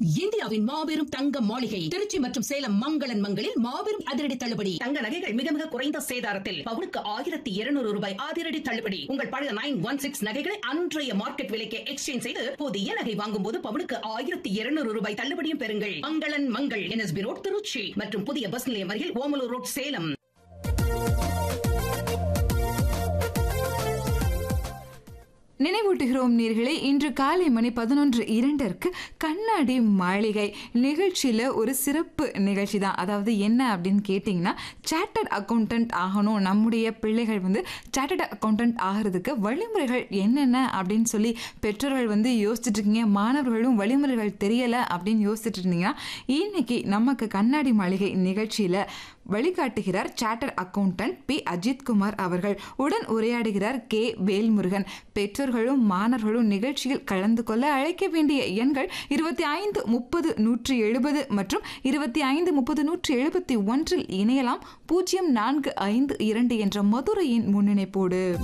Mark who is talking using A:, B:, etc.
A: இந்தியாவின் மாபெரும் தங்க மாளிகை திருச்சி மற்றும் சேலம் மங்களன் மங்களில் மாபெரும் அதிரடி தள்ளுபடி தங்க நகைகள் மிக மிக குறைந்த சேதாரத்தில் பவுனுக்கு ஆயிரத்தி இருநூறு ரூபாய் அதிரடி தள்ளுபடி உங்கள் பழைய நைன் ஒன் சிக்ஸ் நகைகளை அன்றைய மார்க்கெட் விலைக்கு எக்ஸ்சேஞ்ச் செய்து புதிய நகை வாங்கும் போது பவுனுக்கு ஆயிரத்தி இருநூறு ரூபாய் தள்ளுபடியும் பெறுங்கள் மங்களன் மங்கள் என்எஸ்பி ரோட் திருச்சி மற்றும் புதிய பஸ் நிலையம் அருகில் ஓமலூர் ரோட் சேலம்
B: நினைவூட்டுகிறோம் நீர்களே இன்று காலை மணி பதினொன்று இரண்டிற்கு கண்ணாடி மாளிகை நிகழ்ச்சியில் ஒரு சிறப்பு நிகழ்ச்சி தான் அதாவது என்ன அப்படின்னு கேட்டிங்கன்னா சார்ட்டர்ட் அக்கௌண்டன்ட் ஆகணும் நம்முடைய பிள்ளைகள் வந்து சார்ட்டர்ட் அக்கௌண்டன்ட் ஆகிறதுக்கு வழிமுறைகள் என்னென்ன அப்படின்னு சொல்லி பெற்றோர்கள் வந்து யோசிச்சுட்டு இருக்கீங்க மாணவர்களும் வழிமுறைகள் தெரியலை அப்படின்னு யோசிச்சுட்டு இருந்தீங்கன்னா இன்னைக்கு நமக்கு கண்ணாடி மாளிகை நிகழ்ச்சியில் வழிகாட்டுகிறார் சார்ட்டர் அக்கவுண்டன்ட் பி அஜித்குமார் அவர்கள் உடன் உரையாடுகிறார் கே வேல்முருகன் பெற்றோர்களும் மாணவர்களும் நிகழ்ச்சியில் கலந்து கொள்ள அழைக்க வேண்டிய எண்கள் இருபத்தி ஐந்து முப்பது நூற்றி எழுபது மற்றும் இருபத்தி ஐந்து முப்பது நூற்றி எழுபத்தி ஒன்றில் இணையலாம் பூஜ்ஜியம் நான்கு ஐந்து இரண்டு என்ற மதுரையின் முன்னிணைப்போடு